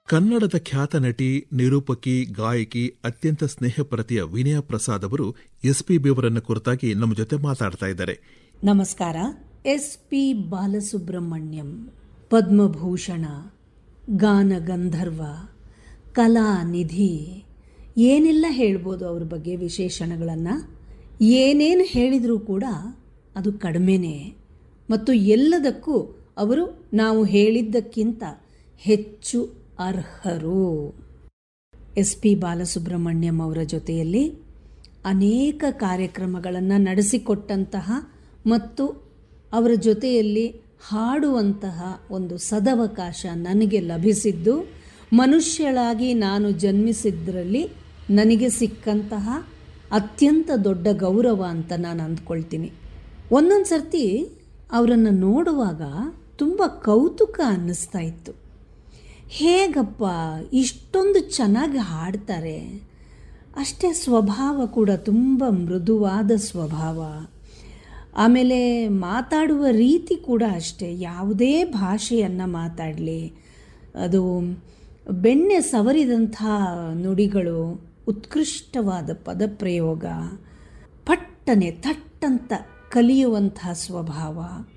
ಕನ್ನಡದ ಖ್ಯಾತ ನಟಿ ನಿರೂಪಕಿ ಗಾಯಕಿ ಅತ್ಯಂತ ಸ್ನೇಹಪ್ರತಿಯ ವಿನಯ ಪ್ರಸಾದ್ ಅವರು ಎಸ್ಪಿಬಿ ಅವರನ್ನ ಕುರಿತಾಗಿ ನಮ್ಮ ಜೊತೆ ಮಾತಾಡ್ತಾ ಇದ್ದಾರೆ ನಮಸ್ಕಾರ ಎಸ್ ಪಿ ಬಾಲಸುಬ್ರಹ್ಮಣ್ಯಂ ಪದ್ಮಭೂಷಣ ಗಾನ ಗಂಧರ್ವ ಕಲಾನಿಧಿ ಏನೆಲ್ಲ ಹೇಳ್ಬೋದು ಅವ್ರ ಬಗ್ಗೆ ವಿಶೇಷಣಗಳನ್ನು ಏನೇನು ಹೇಳಿದರೂ ಕೂಡ ಅದು ಕಡಿಮೆನೇ ಮತ್ತು ಎಲ್ಲದಕ್ಕೂ ಅವರು ನಾವು ಹೇಳಿದ್ದಕ್ಕಿಂತ ಹೆಚ್ಚು ಅರ್ಹರು ಎಸ್ ಪಿ ಬಾಲಸುಬ್ರಹ್ಮಣ್ಯಂ ಅವರ ಜೊತೆಯಲ್ಲಿ ಅನೇಕ ಕಾರ್ಯಕ್ರಮಗಳನ್ನು ನಡೆಸಿಕೊಟ್ಟಂತಹ ಮತ್ತು ಅವರ ಜೊತೆಯಲ್ಲಿ ಹಾಡುವಂತಹ ಒಂದು ಸದವಕಾಶ ನನಗೆ ಲಭಿಸಿದ್ದು ಮನುಷ್ಯಳಾಗಿ ನಾನು ಜನ್ಮಿಸಿದ್ರಲ್ಲಿ ನನಗೆ ಸಿಕ್ಕಂತಹ ಅತ್ಯಂತ ದೊಡ್ಡ ಗೌರವ ಅಂತ ನಾನು ಅಂದ್ಕೊಳ್ತೀನಿ ಒಂದೊಂದು ಸರ್ತಿ ಅವರನ್ನು ನೋಡುವಾಗ ತುಂಬ ಕೌತುಕ ಅನ್ನಿಸ್ತಾ ಇತ್ತು ಹೇಗಪ್ಪ ಇಷ್ಟೊಂದು ಚೆನ್ನಾಗಿ ಹಾಡ್ತಾರೆ ಅಷ್ಟೇ ಸ್ವಭಾವ ಕೂಡ ತುಂಬ ಮೃದುವಾದ ಸ್ವಭಾವ ಆಮೇಲೆ ಮಾತಾಡುವ ರೀತಿ ಕೂಡ ಅಷ್ಟೇ ಯಾವುದೇ ಭಾಷೆಯನ್ನು ಮಾತಾಡಲಿ ಅದು ಬೆಣ್ಣೆ ಸವರಿದಂಥ ನುಡಿಗಳು ಉತ್ಕೃಷ್ಟವಾದ ಪದಪ್ರಯೋಗ ಪಟ್ಟನೆ ಥಟ್ಟಂತ ಕಲಿಯುವಂಥ ಸ್ವಭಾವ